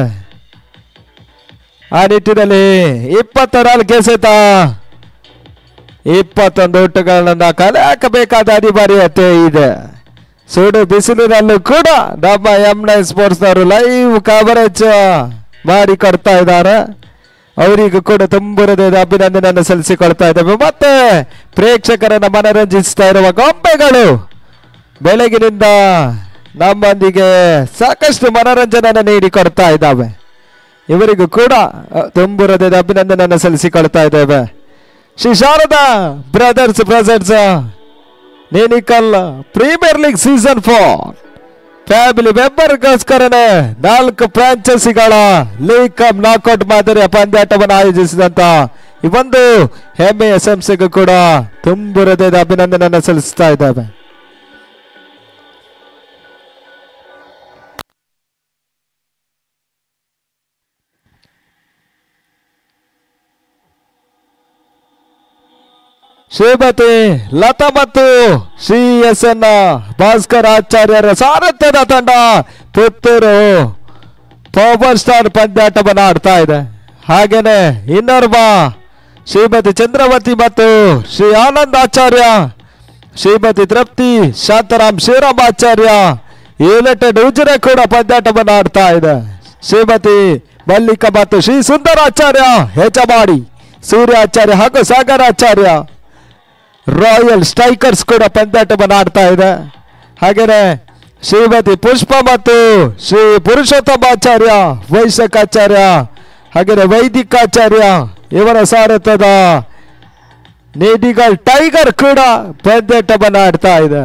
ಆ ನಿಟ್ಟಿನಲ್ಲಿ ಇಪ್ಪತ್ತ ನಾಲ್ಕು ಎಸೆತ ಇಪ್ಪತ್ತೊಂದು ಓಟುಗಳನ್ನ ಕಲೆ ಹಾಕಬೇಕಾದ ಅನಿವಾರ್ಯತೆ ಇದೆ ಸುಡು ಬಿಸಿಲಿನಲ್ಲೂ ಕೂಡ ನಮ್ಮ ಎಂ ನೈನ್ ಸ್ಪೋರ್ಟ್ಸ್ನವರು ಲೈವ್ ಕವರೇಜ್ ಮಾಡಿ ಕೊಡ್ತಾ ಇದ್ದಾರೆ ಅವರಿಗೂ ಕೂಡ ತುಂಬ ಹೃದಯದ ಅಭಿನಂದನೆಯನ್ನು ಸಲ್ಲಿಸಿಕೊಳ್ತಾ ಇದ್ದೇವೆ ಮತ್ತೆ ಪ್ರೇಕ್ಷಕರನ್ನ ಮನರಂಜಿಸ್ತಾ ಇರುವ ಗೊಂಬೆಗಳು ಬೆಳಗಿನಿಂದ ನಮ್ಮೊಂದಿಗೆ ಸಾಕಷ್ಟು ಮನರಂಜನೆಯನ್ನು ನೀಡಿಕೊಡ್ತಾ ಇದ್ದಾವೆ ಇವರಿಗೂ ಕೂಡ ಅ, ತುಂಬು ಹೃದಯದ ಅಭಿನಂದನೆಯನ್ನು ಸಲ್ಲಿಸಿಕೊಳ್ತಾ ಇದ್ದೇವೆ ಶ್ರೀ ಶಾರದಾ ಬ್ರದರ್ಸ್ ಪ್ರೆಸೆಂಟ್ಸ್ ನೇನಿಕಲ್ premier league season four family ಮೆಂಬರ್ಗೋಸ್ಕರನೇ ನಾಲ್ಕು ಫ್ರಾಂಚೈಸಿಗಳ ಲೀಗ್ ಕಪ್ ನಾಕ್ಔಟ್ ಮಾದರಿಯ ಪಂದ್ಯಾಟವನ್ನು ಆಯೋಜಿಸಿದಂತ ಈ ಒಂದು ಹೆಮ್ಮೆಯ ಸಂಸ್ಥೆಗೂ ಕೂಡ ತುಂಬು ಹೃದಯದ ಅಭಿನಂದನೆಯನ್ನು ಸಲ್ಲಿಸ್ತಾ ಇದ್ದೇವೆ ಶ್ರೀಮತಿ ಲತಾ ಮತ್ತು ಶ್ರೀ ಎಸ್ ಎನ್ ಭಾಸ್ಕರ್ ಆಚಾರ್ಯರ ಸಾರಥ್ಯದ ತಂಡ ಪುತ್ತೂರು ಪವರ್ ಸ್ಟಾರ್ ಪಂದ್ಯಾಟವನ್ನು ಆಡ್ತಾ ಇದೆ ಹಾಗೇನೆ ಇನ್ನೋರ್ವ ಶ್ರೀಮತಿ ಚಂದ್ರವತಿ ಮತ್ತು ಶ್ರೀ ಆನಂದ್ ಆಚಾರ್ಯ ಶ್ರೀಮತಿ ತೃಪ್ತಿ ಶಾಂತರಾಮ್ ಶ್ರೀರಾಮ್ ಆಚಾರ್ಯ ಯುನೈಟೆಡ್ ಉಜಿರೆ ಕೂಡ ಪಂದ್ಯಾಟವನ್ನು ಆಡ್ತಾ ಇದೆ ಶ್ರೀಮತಿ ಮಲ್ಲಿಕಾ ಮತ್ತು ಶ್ರೀ ಸುಂದರಾಚಾರ್ಯ ಹೆಚಮಾಡಿ ಸೂರ್ಯಾಚಾರ್ಯ ಹಾಗೂ ಸಾಗರಾಚಾರ್ಯ ರಾಯಲ್ ಸ್ಟ್ರೈಕರ್ಸ್ ಕೂಡ ಪಂದ್ಯಾಟವನ್ನು ಆಡ್ತಾ ಇದೆ ಹಾಗೇನೆ ಶ್ರೀಮತಿ ಪುಷ್ಪ ಮತ್ತು ಶ್ರೀ ಪುರುಷೋತ್ತಮಾಚಾರ್ಯ ವೈಶಾಖಾಚಾರ್ಯ ಹಾಗೇನೆ ವೈದಿಕಾಚಾರ್ಯ ಇವರ ಸಾರಥ್ಯದ ನೇಡಿಗಲ್ ಟೈಗರ್ ಕೂಡ ಪಂದ್ಯಾಟವನ್ನು ಆಡ್ತಾ ಇದೆ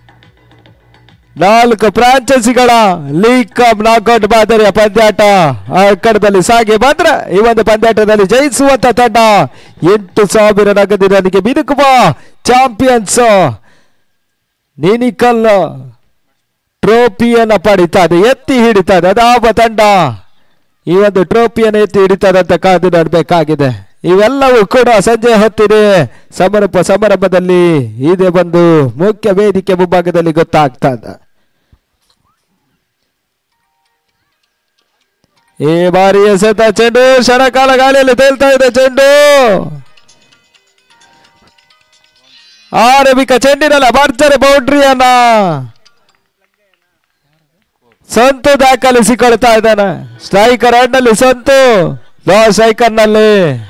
ನಾಲ್ಕು ಫ್ರಾಂಚೈಸಿಗಳ ಲೀಗ್ ಕಪ್ ನಾಕ್ಔಟ್ ಮಾದರಿಯ ಪಂದ್ಯಾಟ ಆ ಕಡದಲ್ಲಿ ಸಾಗಿ ಬಂದ್ರೆ ಈ ಒಂದು ಪಂದ್ಯಾಟದಲ್ಲಿ ಜಯಿಸುವಂತ ತಂಡ ಎಂಟು ಸಾವಿರ ನಗದಿನೊಂದಿಗೆ ಮಿನುಕುವ ಚಾಂಪಿಯನ್ಸ್ ನಿನಿಕಲ್ ಟ್ರೋಫಿಯನ್ನ ಪಡಿತಾ ಇದೆ ಎತ್ತಿ ಹಿಡಿತಾ ಇದೆ ಅದಾವ ತಂಡ ಈ ಒಂದು ಟ್ರೋಫಿಯನ್ನು ಎತ್ತಿ ಹಿಡಿತದೆ ಅಂತ ಕಾದು ನೋಡಬೇಕಾಗಿದೆ ಇವೆಲ್ಲವೂ ಕೂಡ ಸಂಜೆ ಹೊತ್ತಿದೆ ಸಮರ್ಪ ಸಮಾರಂಭದಲ್ಲಿ ಇದೆ ಬಂದು ಮುಖ್ಯ ವೇದಿಕೆ ಮುಂಭಾಗದಲ್ಲಿ ಗೊತ್ತಾಗ್ತದ ಈ ಬಾರಿ ಎಸೆತ ಚೆಂಡು ಕ್ಷಣಕಾಲ ಗಾಳಿಯಲ್ಲಿ ತೇಲ್ತಾ ಇದೆ ಚೆಂಡು ಆರಂಭಿಕ ಚೆಂಡಿನಲ್ಲ ಭರ್ಜರಿ ಬೌಂಡ್ರಿಯನ್ನ ಸಂತು ದಾಖಲಿಸಿಕೊಳ್ತಾ ಇದ್ದಾನೆ ಸ್ಟ್ರೈಕರ್ ನಲ್ಲಿ ಸಂತು ಲೋ ಸ್ಟ್ರೈಕರ್ ನಲ್ಲಿ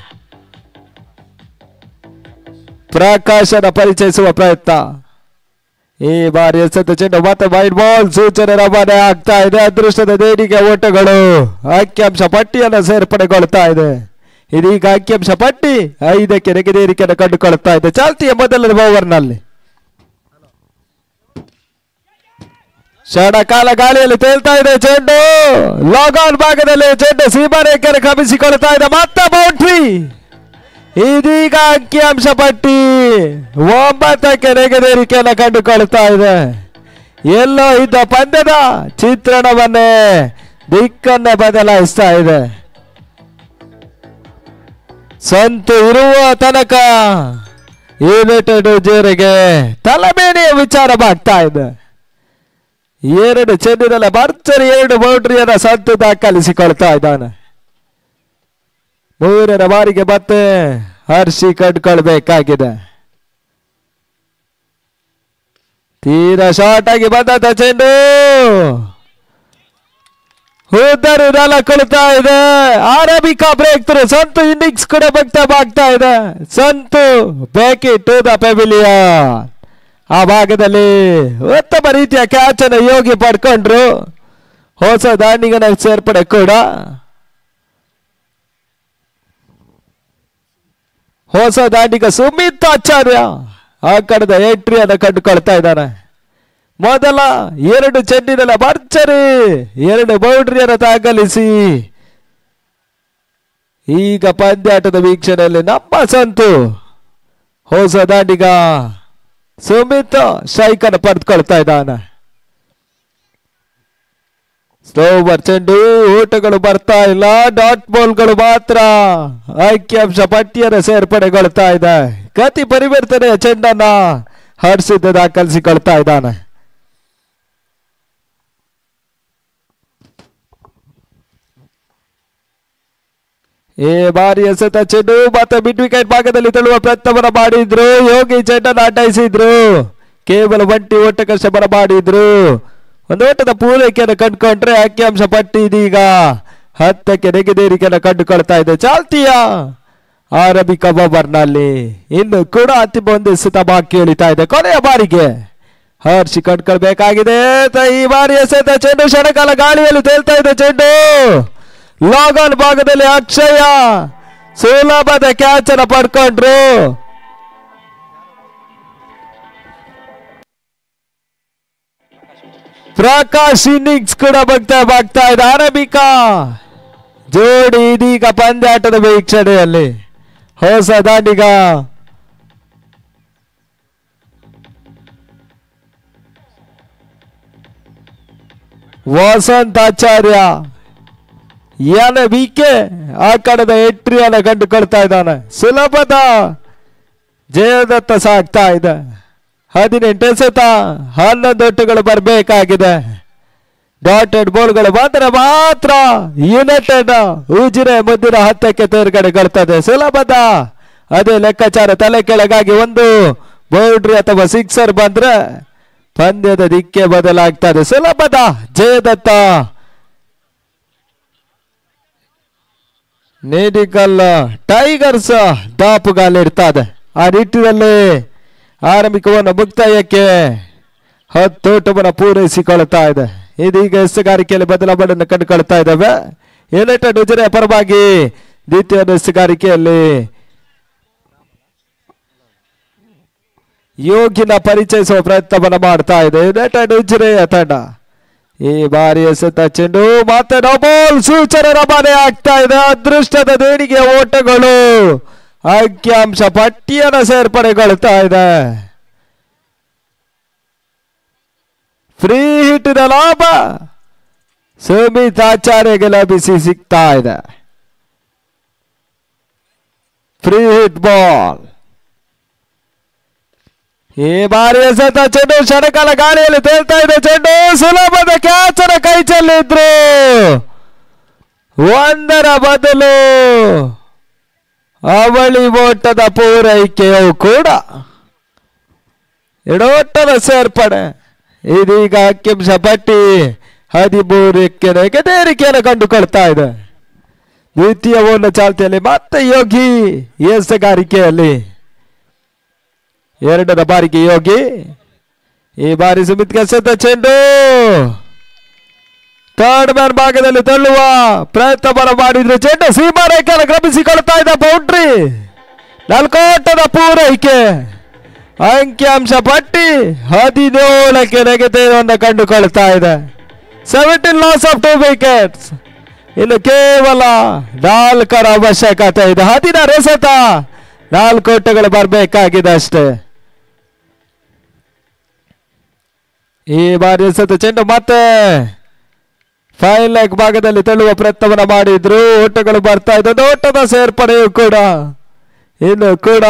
ಪ್ರಕಾಶನ ಪರಿಚಯಿಸುವ ಪ್ರಯತ್ನ ಈ ಬಾರಿ ಎಸೆತ ಚೆಂಡು ಮತ್ತೆ ವೈಟ್ ಬಾಲ್ ಸೂಚನೆ ರವಾನೆ ಆಗ್ತಾ ಇದೆ ಅದೃಷ್ಟದ ದೇಣಿಗೆ ಓಟಗಳು ಅಂಕಿಅಂಶ ಪಟ್ಟಿಯನ್ನು ಸೇರ್ಪಡೆಗೊಳ್ತಾ ಇದೆ ಇದೀಗ ಅಂಕಿಅಂಶ ಪಟ್ಟಿ ಐದಕ್ಕೆ ನೆಗೆದೇರಿಕೆಯನ್ನು ಕಂಡುಕೊಳ್ತಾ ಇದೆ ಚಾಲ್ತಿಯ ಮೊದಲನೇ ಓವರ್ನಲ್ಲಿ ಕ್ಷಣ ಕಾಲ ಗಾಳಿಯಲ್ಲಿ ತೇಲ್ತಾ ಇದೆ ಚೆಂಡು ಲಾಗಾನ್ ಭಾಗದಲ್ಲಿ ಚೆಂಡು ಸೀಮಾರೇಖೆಯನ್ನು ಕ್ರಮಿಸಿಕೊಳ್ತಾ ಇದೆ ಮತ್ತೆ ಬೌಂಡ್ರಿ ಇದೀಗ ಅಂಕಿಅಂಶ ಪಟ್ಟಿ ಒಂಬತ್ತಕ್ಕೆ ನೆಗೆದೇರಿಕೆಯನ್ನು ಕಂಡುಕೊಳ್ತಾ ಇದೆ ಎಲ್ಲೋ ಇದ್ದ ಪಂದ್ಯದ ಚಿತ್ರಣವನ್ನೇ ದಿಕ್ಕನ್ನೇ ಬದಲಾಯಿಸ್ತಾ ಇದೆ ಸಂತು ಇರುವ ತನಕ ಯುನೈಟೆಡ್ ಜೇರಿಗೆ ತಲೆಬೇನೆಯ ವಿಚಾರವಾಗ್ತಾ ಇದೆ ಎರಡು ಚೆಂಡಿನಲ್ಲಿ ಭರ್ಜರಿ ಎರಡು ಬೌಂಡ್ರಿಯನ್ನು ಸಂತು ದಾಖಲಿಸಿಕೊಳ್ತಾ ಇದ್ದಾನೆ ಮೂರರ ಬಾರಿಗೆ ಮತ್ತೆ ಹರ್ಷಿ ಕಂಡುಕೊಳ್ಬೇಕಾಗಿದೆ ತೀರಾ ಶಾರ್ಟ್ ಆಗಿ ಬಂದಂತ ಚೆಂಡು ಉದ್ದರು ನೆಲ ಕೊಳ್ತಾ ಇದೆ ಆರಬಿಕಾ ಬ್ರೇಕ್ ಥ್ರೂ ಸಂತು ಇನ್ನಿಂಗ್ಸ್ ಕೂಡ ಆಗ್ತಾ ಇದೆ Santhu back to the pavilion ಆ ಭಾಗದಲ್ಲಿ ಉತ್ತಮ ರೀತಿಯ ಕ್ಯಾಚ್ ಅನ್ನು ಯೋಗಿ ಪಡ್ಕೊಂಡ್ರು ಹೊಸ ದಾಂಡಿಗನ ಸೇರ್ಪಡೆ ಕೂಡ ಹೊಸ ದಾಂಡಿಗ ಸುಮಿತ್ ಆಚಾರ್ಯ ಆ ಕಡೆದ ಎಂಟ್ರಿಯನ್ನು ಕಂಡುಕೊಳ್ತಾ ಇದ್ದಾನೆ ಮೊದಲ ಎರಡು ಚೆಂಡಿನೆಲ್ಲ ಭರ್ಜರಿ ಎರಡು ಬೌಂಡ್ರಿಯನ್ನು ದಾಖಲಿಸಿ ಈಗ ಪಂದ್ಯಾಟದ ವೀಕ್ಷಣೆಯಲ್ಲಿ ನಮ್ಮ ಸಂತು ಹೊಸ ದಾಂಡಿಗ ಸುಮಿತ್ ಸ್ಟ್ರೈಕನ್ನು ಪಡೆದುಕೊಳ್ತಾ ಇದ್ದಾನೆ ಸ್ಲೋವರ್ ಚೆಂಡು ಊಟಗಳು ಬರ್ತಾ ಇಲ್ಲ ಡಾಟ್ ಬಾಲ್ಗಳು ಮಾತ್ರ ಅಂಕಿಅಂಶ ಪಟ್ಟಿಯನ್ನು ಸೇರ್ಪಡೆಗೊಳ್ತಾ ಇದೆ ಗತಿ ಪರಿವರ್ತನೆಯ ಚೆಂಡನ್ನ ಹರ್ಷಿದ್ದ ದಾಖಲಿಸಿಕೊಳ್ತಾ ಇದ್ದಾನೆ ಈ ಬಾರಿ ಎಸೆತ ಚೆಂಡು ಮತ್ತೆ ಮಿಡ್ ವಿಕೆಟ್ ಭಾಗದಲ್ಲಿ ತಳ್ಳುವ ಪ್ರಯತ್ನವನ್ನ ಮಾಡಿದ್ರು ಯೋಗಿ ಚೆಂಡನ್ನು ಅಡ್ಡಾಯಿಸಿದ್ರು ಕೇವಲ ಒಂಟಿ ಓಟ ಕಷ್ಟಪರ ಮಾಡಿದ್ರು ಒಂದು ಓಟದ ಪೂರೈಕೆಯನ್ನು ಕಂಡುಕೊಂಡ್ರೆ ಅಂಕಿಅಂಶ ಪಟ್ಟಿ ಇದೀಗ ಹತ್ತಕ್ಕೆ ನೆಗೆದೇರಿಕೆಯನ್ನು ಕಂಡುಕೊಳ್ತಾ ಇದೆ ಚಾಲ್ತಿಯ ಆರಂಭಿಕ ಓವರ್ನಲ್ಲಿ ಇನ್ನು ಕೂಡ ಅಂತಿಮ ಒಂದು ಎಸೆತ ಬಾಕಿ ಉಳಿತಾ ಇದೆ ಕೊನೆಯ ಬಾರಿಗೆ ಹರ್ಷಿ ಕಂಡುಕೊಳ್ಬೇಕಾಗಿದೆ ತ- ಈ ಬಾರಿ ಎಸೆತ ಚೆಂಡು ಕ್ಷಣಕಾಲ ಗಾಳಿಯಲ್ಲಿ ತೇಲ್ತಾ ಇದೆ ಚೆಂಡು ಲಾಗನ್ ಭಾಗದಲ್ಲಿ ಅಕ್ಷಯ ಸುಲಭದ ಕ್ಯಾಚ್ ಅನ್ನು ಪಡ್ಕೊಂಡ್ರು ಪ್ರಕಾಶ್ ಇನ್ನಿಂಗ್ಸ್ ಕೂಡ ಬಗ್ತಾ ಬಾಗ್ತಾ ಇದೆ ಆರಂಭಿಕ ಜೋಡಿ ಇದೀಗ ಪಂದ್ಯಾಟದ ವೀಕ್ಷಣೆಯಲ್ಲಿ ಹೊಸ ದಾಂಡಿಗ ವಸಂತ ಆಚಾರ್ಯ ಎನ ವಿಕೆ ಆ ಕಡೆದ ಎಂಟ್ರಿಯನ್ನು ಕಂಡುಕೊಳ್ತಾ ಇದ್ದಾನೆ ಸುಲಭದ ಜಯದತ್ತ ಸಾಗ್ತಾ ಇದೆ ಹದಿನೆಂಟು ಎಸೆತ ಹನ್ನೊಂದು ಒಟ್ಟುಗಳು ಬರಬೇಕಾಗಿದೆ ಡಾಟೆಡ್ ಬೋಲ್ಗಳು ಬಂದರೆ ಮಾತ್ರ ಯುನೈಟೆಡ್ ಉಜಿರೆ ಮುಂದಿನ ಹತ್ತಕ್ಕೆ ತೇರ್ಗಡೆಗೊಳ್ತದೆ ಸುಲಭದ ಅದೇ ಲೆಕ್ಕಾಚಾರ ತಲೆ ಕೆಳಗಾಗಿ ಒಂದು ಬೌಂಡ್ರಿ ಅಥವಾ ಸಿಕ್ಸರ್ ಬಂದ್ರೆ ಪಂದ್ಯದ ದಿಕ್ಕೆ ಬದಲಾಗ್ತದೆ ಸುಲಭದ ಜಯದತ್ತ ನೇಡಿಕಲ್ ಟೈಗರ್ಸ್ ದಾಪುಗಾಲಿಡ್ತದೆ ಆ ನಿಟ್ಟಿನಲ್ಲಿ ಆರಂಭಿಕವನ್ನು ಮುಕ್ತಾಯಕ್ಕೆ ಹತ್ತೋಟವನ್ನು ಪೂರೈಸಿಕೊಳ್ತಾ ಇದೆ ಇದೀಗ ಎಸ್ತುಗಾರಿಕೆಯಲ್ಲಿ ಬದಲಾವಣೆಯನ್ನು ಕಂಡುಕೊಳ್ತಾ ಇದ್ದಾವೆ ಯುನೈಟೆಡ್ ಉಜಿರೆ ಪರವಾಗಿ ದ್ವಿತೀಯ ಎಸ್ತುಗಾರಿಕೆಯಲ್ಲಿ ಯೋಗಿನ ಪರಿಚಯಿಸುವ ಪ್ರಯತ್ನವನ್ನು ಮಾಡ್ತಾ ಇದೆ ಯುನೈಟೆಡ್ ಉಜಿರೆಯ ತಂಡ ಈ ಬಾರಿ ಎಸೆತ ಚೆಂಡು ಮತ್ತೆ ಡಬಲ್ ಸೂಚನೆ ರವಾನೆ ಆಗ್ತಾ ಇದೆ ಅದೃಷ್ಟದ ದೇಣಿಗೆ ಓಟಗಳು ಅಂಕಿಅಂಶ ಪಟ್ಟಿಯನ್ನು ಸೇರ್ಪಡೆಗೊಳ್ತಾ ಇದೆ ಫ್ರೀ ಹಿಟ್ಟಿನ ಲಾಭ ಸುಮಿತ್ ಆಚಾರ್ಯಗೆ ಲಭಿಸಿ ಸಿಗ್ತಾ ಇದೆ ಫ್ರೀ ಹಿಟ್ ಬಾಲ್ ಈ ಬಾರಿ ಎಸೆತ ಚೆಂಡು ಕ್ಷಣಕಾಲ ಗಾಳಿಯಲ್ಲಿ ತೇಲ್ತಾ ಇದೆ ಚೆಂಡು ಸುಲಭದ ಕ್ಯಾಚ್ ಅನ್ನ ಕೈ ಚೆಲ್ಲಿದ್ರು ಒಂದರ ಬದಲು ಅವಳಿ ಓಟದ ಪೂರೈಕೆಯು ಕೂಡ ಎಡೋಟದ ಸೇರ್ಪಡೆ ಇದೀಗ ಅಂಕಿಂಶ ಪಟ್ಟಿ ಹದಿಮೂರಕ್ಕೆ ನೆಗೆದೇರಿಕೆಯನ್ನು ಕಂಡುಕೊಳ್ತಾ ಇದೆ ದ್ವಿತೀಯ ಓನ ಚಾಲ್ತಿಯಲ್ಲಿ ಮತ್ತೆ ಯೋಗಿ ಎಸಗಾರಿಕೆಯಲ್ಲಿ ಎರಡರ ಬಾರಿಗೆ ಯೋಗಿ ಈ ಬಾರಿ ಸುಮಿತ್ ಕೆಸದ ಚೆಂಡು ಥರ್ಡ್ ಮ್ಯಾನ್ ಭಾಗದಲ್ಲಿ ತಳ್ಳುವ ಪ್ರಯತ್ನ ಮಾಡಿದ್ರು ಚೆಂಡು ಸೀಮಾ ರೇಖೆಯನ್ನು ಕ್ರಮಿಸಿಕೊಳ್ತಾ ಇದ್ದ ಬೌಂಡ್ರಿ ನಾಲ್ಕೋಟದ ಪೂರೈಕೆ ಅಂಕಿಅಂಶ ಪಟ್ಟಿ ಹದಿನೇಳಕ್ಕೆ ನೆಗೆತೆಯನ್ನು ಕಂಡುಕೊಳ್ತಾ ಇದೆ seventeen loss of two wickets ಇನ್ನು ಕೇವಲ ನಾಲ್ಕರ ಅವಶ್ಯಕತೆ ಇದೆ ಹದಿನಾರು ಎಸೆತ ನಾಲ್ಕು ಓಟಗಳು ಬರಬೇಕಾಗಿದೆ ಅಷ್ಟೇ ಈ ಬಾರಿ ಎಸೆತ ಚೆಂಡು ಮತ್ತೆ ಫೈವ್ ಲೆಗ್ ಭಾಗದಲ್ಲಿ ತಳ್ಳುವ ಪ್ರಯತ್ನವನ್ನ ಮಾಡಿದ್ರು ಓಟಗಳು ಬರ್ತಾ ಇದೆ ಒಂದು ಓಟದ ಸೇರ್ಪಡೆಯು ಕೂಡ ಇನ್ನು ಕೂಡ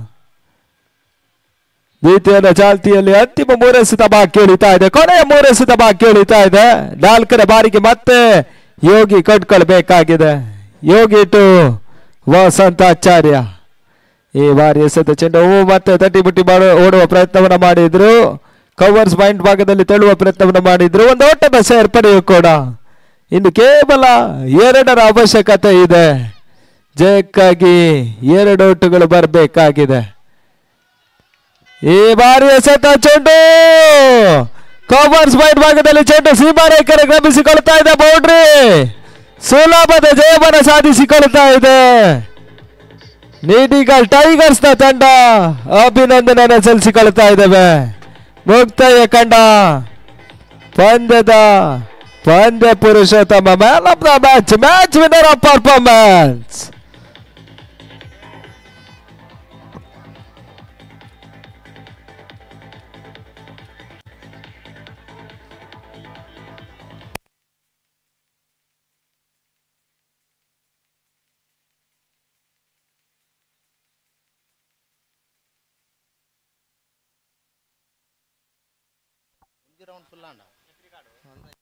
ದ್ವಿತೀಯದ ಚಾಲ್ತಿಯಲ್ಲಿ ಅಂತಿಮ ಮೂರೆಸೆತ ಬಾಕಿ ಉಳಿತಾ ಇದೆ ಕೊನೆಯ ಮೂರೆಸೆತ ಬಾಕಿ ಉಳಿತಾ ಇದೆ ನಾಲ್ಕನೇ ಬಾರಿಗೆ ಮತ್ತೆ ಯೋಗಿ ಕಟ್ಕೊಳ್ಬೇಕಾಗಿದೆ ಯೋಗಿ ಟು ವಸಂತಾಚಾರ್ಯ ಈ ಬಾರಿ ಎಸೆದ ಚೆಂಡು ಮತ್ತೆ ತಟ್ಟಿ ಬುಟ್ಟಿ ಮಾಡೋ ಓಡುವ ಪ್ರಯತ್ನವನ್ನ ಮಾಡಿದ್ರು ಕವರ್ಸ್ ಮೈಂಡ್ ಭಾಗದಲ್ಲಿ ತಳ್ಳುವ ಪ್ರಯತ್ನವನ್ನ ಮಾಡಿದ್ರು ಒಂದು ಓಟದ ಸೇರ್ಪಡೆಯು ಕೂಡ ಇನ್ನು ಕೇವಲ ಎರಡರ ಅವಶ್ಯಕತೆ ಇದೆ ಜಯಕ್ಕಾಗಿ ಎರಡು ಓಟುಗಳು ಬರಬೇಕಾಗಿದೆ ಈ ಬಾರಿ ಎಸೆತ ಚೆಂಡು ಕವರ್ಸ್ ಮೈಂಡ್ ಭಾಗದಲ್ಲಿ ಚೆಂಡು ಸೀಮಾರೇಖರೆ ಕ್ರಮಿಸಿಕೊಳ್ತಾ ಇದೆ ಬೌಂಡ್ರಿ ಸುಲಭದ ಜಯವನ್ನು ಸಾಧಿಸಿಕೊಳ್ತಾ ಇದೆ ನೀಡಿಗಲ್ ಟೈಗರ್ಸ್ ನ ತಂಡ ಅಭಿನಂದನೆ ಸಲ್ಲಿಸಿಕೊಳ್ತಾ ಇದ್ದೇವೆ ಮುಕ್ತಾಯ ಕಂಡ ಪಂದ್ಯದ ಪಂದ್ಯ Purushottama man of the match match winner of performance round full and